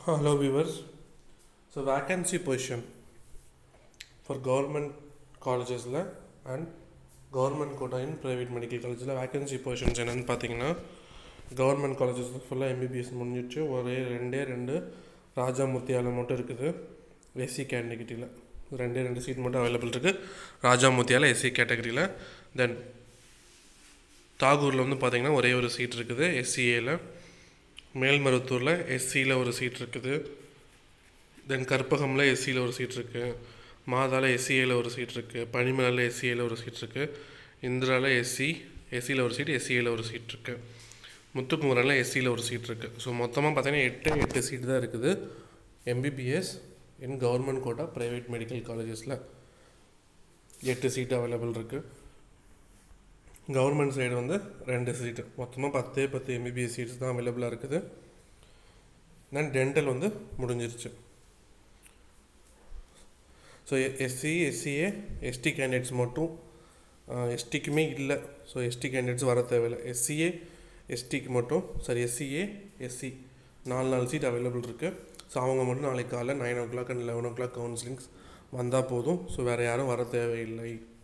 Hello viewers. So vacancy position for government collegesல and government quota in private medical collegeல vacancy positions என்னன்னு பார்த்தீங்கன்னா government colleges ஃபுல்லாக MBBS முடிஞ்சிடுச்சு ஒரே ரெண்டே ரெண்டு ராஜாமூர்த்தியால் மட்டும் இருக்குது எஸ்சி கேட்டகிரியில் ரெண்டே ரெண்டு சீட் மட்டும் அவைலபிள் இருக்குது ராஜாமூர்த்தியால் எஸ்சி கேட்டகரியில் தென் தாகூரில் வந்து பார்த்தீங்கன்னா ஒரே ஒரு சீட் இருக்குது எஸ்சிஏல மேல்மருவத்தூரில் எஸ்சியில் ஒரு சீட் இருக்குது தென் கற்பகமில் எஸ்சியில் ஒரு சீட் இருக்குது மாதால எஸ்சிஏல ஒரு சீட் இருக்குது பனிமலையில் எஸ்சிஏல ஒரு சீட் இருக்குது இந்திராவில் எஸ்சி எஸ்சியில் ஒரு சீட் எஸ்சிஏல ஒரு சீட் இருக்குது முத்துக்குமரனில் எஸ்சியில் ஒரு சீட் இருக்குது ஸோ மொத்தமாக பார்த்தீங்கன்னா எட்டு எட்டு சீட் தான் இருக்குது MBBS in government quota private medical காலேஜஸில் எட்டு சீட் அவைலபிள் இருக்குது கவர்மெண்ட் சைடு வந்து ரெண்டு சீட்டு மொத்தமாக பத்தே பத்து எம்பிபிஎஸ் சீட்ஸ் தான் அவைலபிளாக இருக்குது தென் டென்டல் வந்து முடிஞ்சிருச்சு so SC SCA ST candidates மட்டும் எஸ்டிக்குமே இல்லை ஸோ எஸ்டி கேண்டிடேட்ஸ் வர தேவையில்லை எஸ்சிஏ எஸ்டிக்கு மட்டும் சாரி எஸ்சிஏ எஸ்சி நாலு நாலு சீட் அவைலபிள் இருக்குது ஸோ அவங்க மட்டும் நாளைக்கு காலைல nine o'clock and eleven o'clock counsellings வந்தால் போதும் ஸோ வேறு யாரும் வர தேவையில்லை